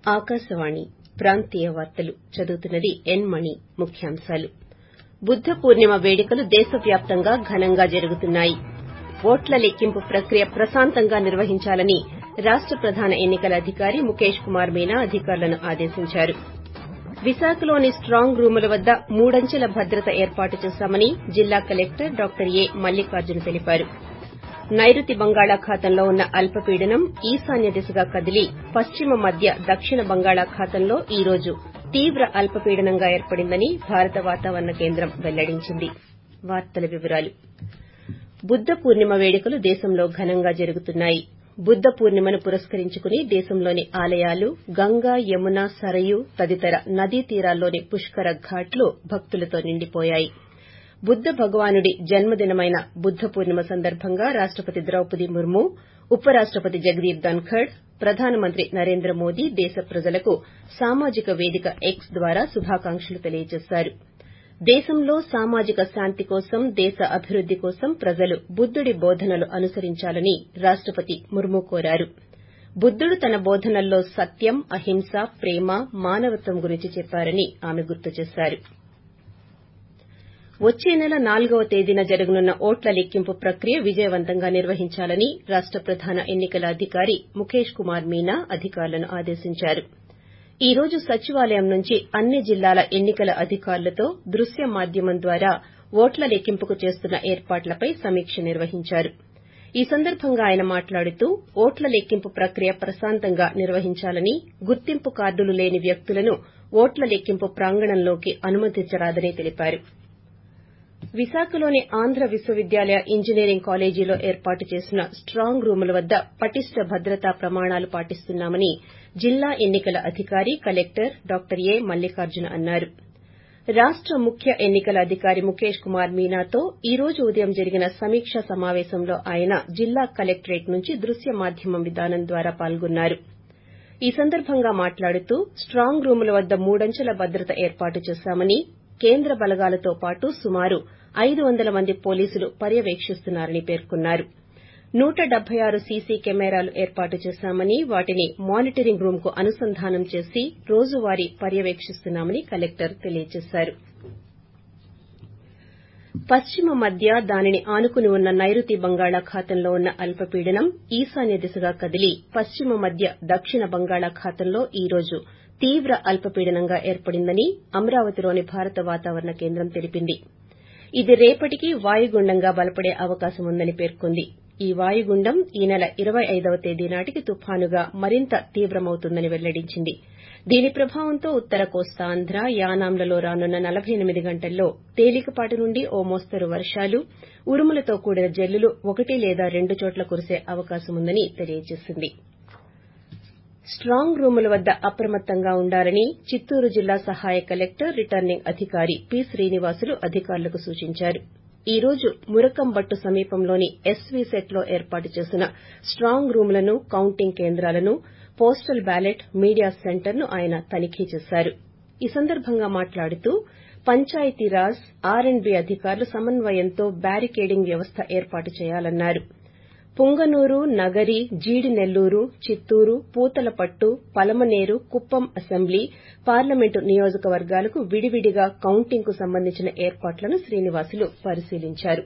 ఆకాశవాణి ప్రాంతీయ వార్తలు చదువుతున్నది ఎన్ మణి ముఖ్యాంశాలు బుద్ద పూర్ణిమ వేడుకలు దేశవ్యాప్తంగా ఘనంగా జరుగుతున్నాయి ఓట్ల లెక్కింపు ప్రక్రియ ప్రశాంతంగా నిర్వహించాలని రాష్ట ప్రధాన ఎన్ని కల అధికారి ముఖేష్ కుమార్ మీనా అధికారులను ఆదేశించారు విశాఖలోని స్టాంగ్ రూముల వద్ద మూడంచెల భద్రత ఏర్పాటు చేశామని జిల్లా కలెక్టర్ డాక్టర్ ఏ మల్లికార్జున తెలిపారు నైరుతి బంగాళాఖాతంలో ఉన్న అల్పపీడనం ఈశాన్య దిశగా కదిలి పశ్చిమ మధ్య దక్షిణ బంగాళాఖాతంలో ఈ రోజు తీవ్ర అల్పపీడనంగా ఏర్పడిందని భారత వాతావరణ కేంద్రం వెల్లడించింది బుద్ద పూర్ణిమ వేడుకలు దేశంలో ఘనంగా జరుగుతున్నాయి బుద్ద పూర్ణిమను పురస్కరించుకుని దేశంలోని ఆలయాలు గంగా యమున సరయూ తదితర నదీ తీరాల్లోని పుష్కర ఘాట్లు భక్తులతో నిండిపోయాయి బుద్ద భగవానుడి జన్మదినమైన బుద్ద పూర్ణిమ సందర్భంగా రాష్టపతి ద్రౌపది ముర్ము ఉపరాష్టపతి జగదీప్ ధన్కడ్ ప్రధానమంత్రి నరేంద్ర మోదీ దేశ ప్రజలకు సామాజిక వేదిక ఎక్స్ ద్వారా శుభాకాంక్షలు తెలియజేశారు దేశంలో సామాజిక శాంతి కోసం దేశ అభివృద్ది కోసం ప్రజలు బుద్దుడి బోధనలు అనుసరించాలని రాష్టపతి ముర్ము కోరారు బుద్దుడు తన బోధనల్లో సత్యం అహింస ప్రేమ మానవత్వం గురించి చెప్పారని ఆమె గుర్తు చేశారు వచ్చే నెల నాలుగవ తేదీన జరగనున్న ఓట్ల లెక్కింపు ప్రక్రియ విజయవంతంగా నిర్వహించాలని రాష్ట ప్రధాన ఎన్ని కల అధికారి ముఖేష్ కుమార్ మీనా అధికారులను ఆదేశించారు ఈ రోజు సచివాలయం నుంచి అన్ని జిల్లాల ఎన్ని కల అధికారులతో దృశ్య మాధ్యమం ద్వారా ఓట్ల లెక్కింపుకు చేస్తున్న ఏర్పాట్లపై సమీక్ష నిర్వహించారు ఈ సందర్భంగా ఆయన మాట్లాడుతూ ఓట్ల లెక్కింపు ప్రక్రియ ప్రశాంతంగా నిర్వహించాలని గుర్తింపు కార్డులు లేని వ్యక్తులను ఓట్ల లెక్కింపు ప్రాంగణంలోకి అనుమతించరాదని తెలిపారు విశాఖలోని ఆంధ్ర విశ్వవిద్యాలయ ఇంజనీరింగ్ కాలేజీలో ఏర్పాటు చేసిన స్టాంగ్ రూముల వద్ద పటిష్ట భద్రతా ప్రమాణాలు పాటిస్తున్నామని జిల్లా ఎన్ని కల అధికారి కలెక్టర్ డాక్టర్ ఏ మల్లికార్జున అన్నారు రాష్ట ముఖ్య ఎన్ని కల అధికారి ముఖేష్ కుమార్ మీనాతో ఈ రోజు ఉదయం జరిగిన సమీకా సమావేశంలో ఆయన జిల్లా కలెక్టరేట్ నుంచి దృశ్య మాధ్యమం విధానం ద్వారా పాల్గొన్నారు ఈ సందర్భంగా మాట్లాడుతూ స్టాంగ్ రూముల వద్ద మూడంచెల భద్రత ఏర్పాటు చేశామని కేంద్ర బలగాలతో పాటు సుమారు ఐదు వందల మంది పోలీసులు పర్యవేకిస్తున్నారని పేర్కొన్నారు నూట డెబ్బై ఆరు సీసీ కెమెరాలు ఏర్పాటు చేశామని వాటిని మానిటరింగ్ రూమ్ కు అనుసంధానం చేసి రోజువారీ పర్యవేకిస్తున్నామని కలెక్టర్ తెలియజేశారు పశ్చిమ మధ్య దానిని ఆనుకుని ఉన్న నైరుతి బంగాళాఖాతంలో ఉన్న అల్పపీడనం ఈశాన్య దిశగా కదిలి పశ్చిమ మధ్య దక్షిణ బంగాళాఖాతంలో ఈ రోజు తీవ్ర అల్పపీడనంగా ఏర్పడిందని అమరావతిలోని భారత వాతావరణ కేంద్రం తెలిపింది ఇది రేపటికి వాయుగుండంగా బలపడే అవకాశం ఉందని పేర్కొంది ఈ వాయుగుండం ఈ నెల ఇరవై ఐదవ తేదీ నాటికి తుపానుగా మరింత తీవ్రమవుతుందని వెల్లడించింది దీని ప్రభావంతో ఉత్తర కోస్తాంధ్ర యానాంలలో రానున్న నలబై ఎనిమిది గంటల్లో తేలికపాటి నుండి ఓ మోస్తరు వర్షాలు ఉరుములతో కూడిన జల్లులు ఒకటి లేదా రెండు చోట్ల కురిసే అవకాశం ఉందని తెలియజేసింది స్టాంగ్ రూముల వద్ద అప్రమత్తంగా ఉండాలని చిత్తూరు జిల్లా సహాయ కలెక్టర్ రిటర్నింగ్ అధికారి పి శ్రీనివాసులు అధికారులకు సూచించారు ఈ రోజు మురకంబట్టు సమీపంలోని ఎస్వీ సెట్ లో ఏర్పాటు చేసిన స్టాంగ్ రూములను కౌంటింగ్ కేంద్రాలను పోస్టల్ బ్యాలెట్ మీడియా సెంటర్ ను ఆయన తనిఖీ చేశారు ఈ సందర్భంగా మాట్లాడుతూ పంచాయతీరాజ్ ఆర్ అండ్ బి అధికారులు సమన్వయంతో బ్యారికేడింగ్ వ్యవస్థ ఏర్పాటు చేయాలన్నారు పుంగనూరు నగరి జీడినెల్లూరు చిత్తూరు పూతలపట్టు పలమనేరు కుప్పం అసెంబ్లీ పార్లమెంటు నియోజకవర్గాలకు విడివిడిగా కౌంటింగ్ కు సంబంధించిన ఏర్పాట్లను శ్రీనివాసులు పరిశీలించారు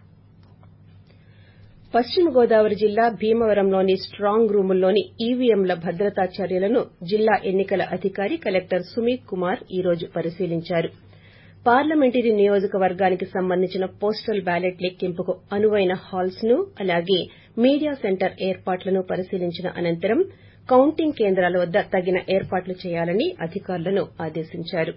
పశ్చిమ గోదావరి జిల్లా భీమవరంలోని స్టాంగ్ రూముల్లోని ఈవీఎంల భద్రతా చర్యలను జిల్లా ఎన్ని కల అధికారి కలెక్టర్ సుమీత్ కుమార్ ఈ రోజు పరిశీలించారు పార్లమెంటరీ నియోజకవర్గానికి సంబంధించిన పోస్టల్ బ్యాలెట్ లెక్కింపుకు అనువైన హాల్స్ ను అలాగే మీడియా సెంటర్ ఏర్పాట్లను పరిశీలించిన అనంతరం కౌంటింగ్ కేంద్రాల వద్ద తగిన ఏర్పాట్లు చేయాలని అధికారులను ఆదేశించారు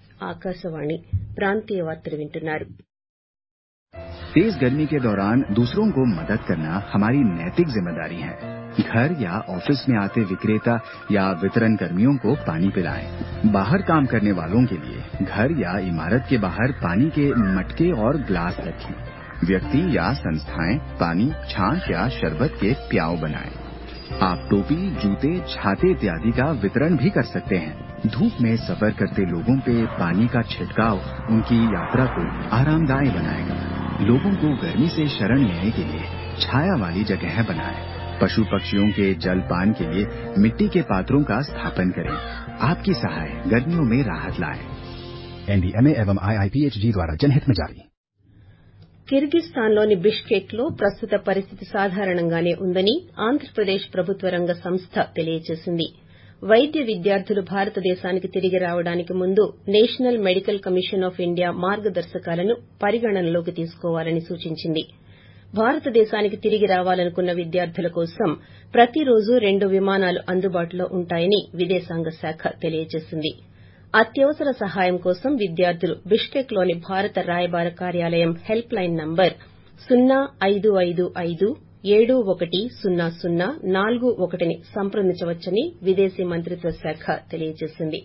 तेज गर्मी के दौरान दूसरों को मदद करना हमारी नैतिक जिम्मेदारी है घर या ऑफिस में आते विक्रेता या वितरण कर्मियों को पानी पिलाएं। बाहर काम करने वालों के लिए घर या इमारत के बाहर पानी के मटके और ग्लास रखें व्यक्ति या संस्थाएं पानी छाछ या शरबत के प्याव बनाएं। आप टोपी जूते छाते इत्यादि का वितरण भी कर सकते हैं धूप में सफर करते लोगों पे पानी का छिड़काव उनकी यात्रा को आरामदायी बनाएगा लोगों को गर्मी से शरण लेने के लिए छाया वाली जगह बनाएं पशु पक्षियों के जल पान के लिए मिट्टी के पात्रों का स्थापन करें आपकी सहाय गर्मियों में राहत लाए एनडीएमए एवं आईआईपीएचजी द्वारा जनहित में जारी కిర్గిస్థాన్లోని బిష్కెక్లో ప్రస్తుత పరిస్థితి సాధారణంగానే ఉందని ఆంధ్రప్రదేశ్ ప్రభుత్వ రంగ సంస్థ తెలియజేసింది వైద్య విద్యార్థులు భారతదేశానికి తిరిగి రావడానికి ముందు national medical commission of India మార్గదర్శకాలను పరిగణనలోకి తీసుకోవాలని సూచించింది భారతదేశానికి తిరిగి రావాలనుకున్న విద్యార్థుల కోసం ప్రతిరోజు రెండు విమానాలు అందుబాటులో ఉంటాయని విదేశాంగ శాఖ తెలియజేసింది అత్యవసర సహాయం కోసం విద్యార్థులు బిష్కెక్లోని భారత రాయబార కార్యాలయం హెల్ప్ లైన్ నంబర్ సున్నా ఐదు ఐదు ఐదు ఏడు ఒకటి సున్నా సున్నా నాలుగు ఒకటిని సంప్రదించవచ్చని విదేశీ మంత్రిత్వ శాఖ తెలియజేసింది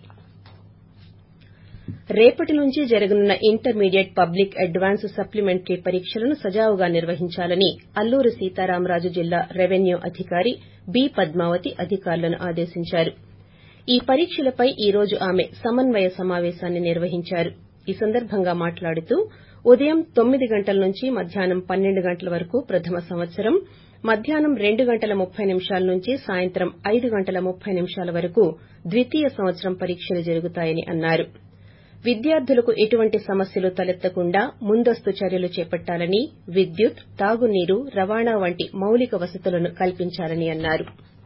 రేపటి నుంచి జరగనున్న ఇంటర్మీడియట్ పబ్లిక్ అడ్వాన్స్ సప్లిమెంటరీ పరీక్షలను సజావుగా నిర్వహించాలని అల్లూరి సీతారామరాజు జిల్లా రెవెన్యూ అధికారి బి పద్మావతి అధికారులను ఆదేశించారు ఈ పరీక్షలపై ఈ రోజు ఆమె సమన్వయ సమావేశాన్ని నిర్వహించారు ఈ సందర్భంగా మాట్లాడుతూ ఉదయం తొమ్మిది గంటల నుంచి మధ్యాహ్నం పన్నెండు గంటల వరకు ప్రథమ సంవత్సరం మధ్యాహ్నం రెండు గంటల ముప్పై నిమిషాల నుంచి సాయంత్రం ఐదు గంటల ముప్పై నిమిషాల వరకు ద్వితీయ సంవత్సరం పరీక్షలు జరుగుతాయని అన్నారు విద్యార్థులకు ఎటువంటి సమస్యలు తలెత్తకుండా ముందస్తు చర్యలు చేపట్టాలని విద్యుత్ తాగునీరు రవాణా వంటి మౌలిక వసతులను కల్పించాలని అన్నారు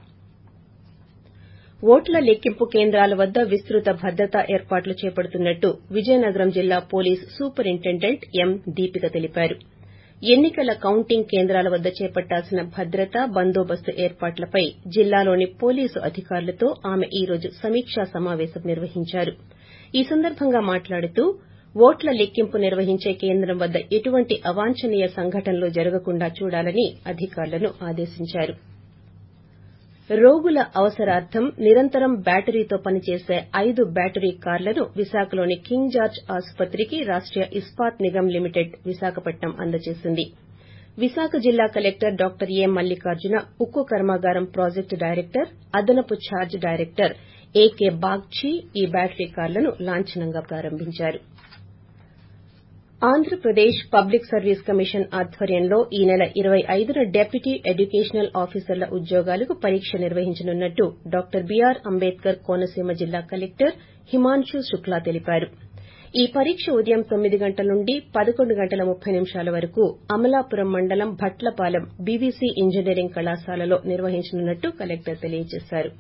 ఓట్ల లెక్కింపు కేంద్రాల వద్ద విస్తృత భద్రతా ఏర్పాట్లు చేపడుతున్నట్టు విజయనగరం జిల్లా పోలీస్ సూపరింటెండెంట్ ఎం దీపిక తెలిపారు ఎన్నికల కౌంటింగ్ కేంద్రాల వద్ద చేపట్టాల్సిన భద్రత బందోబస్తు ఏర్పాట్లపై జిల్లాలోని పోలీసు అధికారులతో ఆమె ఈ రోజు సమీకా సమావేశం నిర్వహించారు ఈ సందర్భంగా మాట్లాడుతూ ఓట్ల లెక్కింపు నిర్వహించే కేంద్రం వద్ద ఎటువంటి అవాంఛనీయ సంఘటనలు జరగకుండా చూడాలని అధికారులను ఆదేశించారు రోగుల అవసరార్థం నిరంతరం బ్యాటరీతో పనిచేసే ఐదు బ్యాటరీ కార్లను విశాఖలోని కింగ్ జార్జ్ ఆసుపత్రికి రాష్ట ఇస్పాత్ నిగమ్ లిమిటెడ్ విశాఖపట్నం అందజేసింది విశాఖ జిల్లా కలెక్టర్ డాక్టర్ ఏ మల్లికార్జున ఉక్కు కర్మాగారం ప్రాజెక్టు డైరెక్టర్ అదనపు ఛార్జ్ డైరెక్టర్ ఏకే బాగ్చి ఈ బ్యాటరీ కార్లను లాంఛనంగా ప్రారంభించారు ఆంధ్రప్రదేశ్ పబ్లిక్ సర్వీస్ కమిషన్ ఆధ్వర్యంలో ఈ నెల ఇరవై ఐదున డెప్యూటీ ఎడ్యుకేషనల్ ఆఫీసర్ల ఉద్యోగాలకు పరీక్ష నిర్వహించనున్నట్టు డాక్టర్ బీఆర్ అంబేద్కర్ కోనసీమ జిల్లా కలెక్టర్ హిమాన్షు శుక్లా తెలిపారు ఈ పరీక్ష ఉదయం తొమ్మిది గంటల నుండి పదకొండు గంటల ముప్పై నిమిషాల వరకు అమలాపురం మండలం భట్లపాలెం బీవీసీ ఇంజనీరింగ్ కళాశాలలో నిర్వహించనున్నట్టు కలెక్టర్ తెలియజేశారు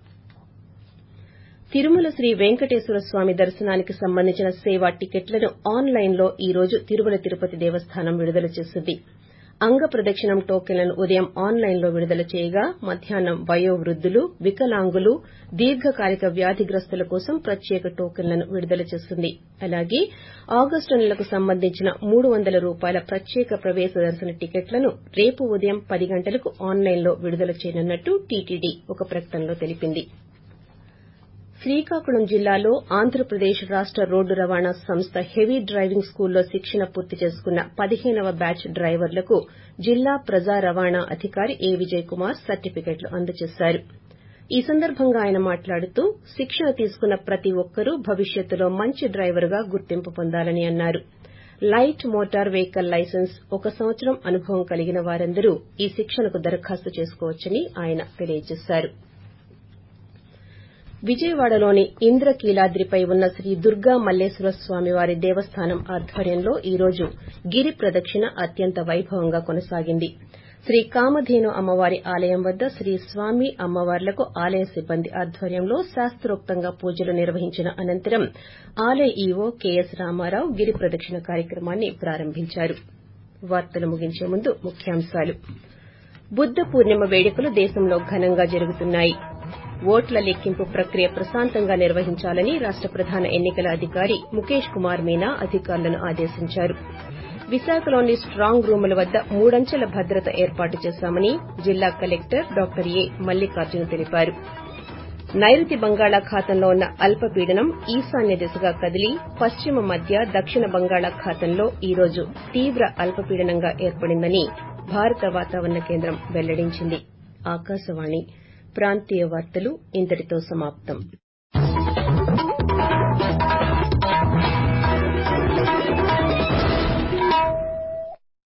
తిరుమల శ్రీ వెంకటేశ్వర స్వామి దర్శనానికి సంబంధించిన సేవా టికెట్లను ఆన్లైన్ లో ఈ రోజు తిరుమల తిరుపతి దేవస్థానం విడుదల చేసింది అంగ ప్రదక్షిణం టోకెన్లను ఉదయం ఆన్లైన్ లో విడుదల చేయగా మధ్యాహ్నం వయోవృద్దులు వికలాంగులు దీర్ఘకాలిక వ్యాధిగ్రస్తుల కోసం ప్రత్యేక టోకెన్లను విడుదల చేసింది అలాగే ఆగస్టు నెలకు సంబంధించిన మూడు వందల రూపాయల ప్రత్యేక ప్రవేశ దర్శన టికెట్లను రేపు ఉదయం పది గంటలకు ఆన్లైన్ లో విడుదల చేయనున్నట్టు టీటీడీ ఒక ప్రకటనలో తెలిపింది శ్రీకాకుళం జిల్లాలో ఆంధ్రప్రదేశ్ రాష్ట రోడ్డు రవాణా సంస్థ హెవీ డ్రైవింగ్ స్కూల్లో శిక్షణ పూర్తి చేసుకున్న పదిహేనవ బ్యాచ్ డ్రైవర్లకు జిల్లా ప్రజా రవాణా అధికారి ఏ విజయ్ కుమార్ సర్టిఫికెట్లు అందజేశారు ఈ సందర్భంగా ఆయన మాట్లాడుతూ శిక్షణ తీసుకున్న ప్రతి ఒక్కరూ భవిష్యత్తులో మంచి డ్రైవర్గా గుర్తింపు పొందాలని అన్నారు లైట్ మోటార్ వెహికల్ లైసెన్స్ ఒక సంవత్సరం అనుభవం కలిగిన వారందరూ ఈ శిక్షణకు దరఖాస్తు చేసుకోవచ్చని ఆయన తెలియజేశారు విజయవాడలోని ఇంద్రకీలాద్రిపై ఉన్న శ్రీ దుర్గా మల్లేశ్వర స్వామివారి దేవస్థానం ఆధ్వర్యంలో ఈ రోజు గిరి ప్రదక్షిణ అత్యంత వైభవంగా కొనసాగింది శ్రీ కామధేను అమ్మవారి ఆలయం వద్ద శ్రీ స్వామి అమ్మవార్లకు ఆలయ సిబ్బంది ఆధ్వర్యంలో శాస్తోక్తంగా పూజలు నిర్వహించిన అనంతరం ఆలయ ఈవో కెఎస్ రామారావు గిరి ప్రదక్షిణ కార్యక్రమాన్ని ప్రారంభించారు వార్తలు ముగించే ముందు ముఖ్యాంశాలు బుద్ద పూర్ణిమ వేడుకలు దేశంలో ఘనంగా జరుగుతున్నాయి ఓట్ల లెక్కింపు ప్రక్రియ ప్రశాంతంగా నిర్వహించాలని రాష్ట ప్రధాన ఎన్నికల అధికారి ముఖేష్ కుమార్ మీనా అధికారులను ఆదేశించారు విశాఖలోని స్టాంగ్ రూముల వద్ద మూడంచెల భద్రత ఏర్పాటు చేశామని జిల్లా కలెక్టర్ డాక్టర్ ఏ మల్లికార్జున తెలిపారు నైరుతి బంగాళాఖాతంలో ఉన్న అల్పపీడనం ఈశాన్య దిశగా కదిలి పశ్చిమ మధ్య దక్షిణ బంగాళాఖాతంలో ఈ రోజు తీవ్ర అల్పపీడనంగా ఏర్పడిందని భారత వాతావరణ కేంద్రం వెల్లడించింది ఆకాశవాణి ప్రాంతీయ వార్తలు ఇంతటితో సమాప్తం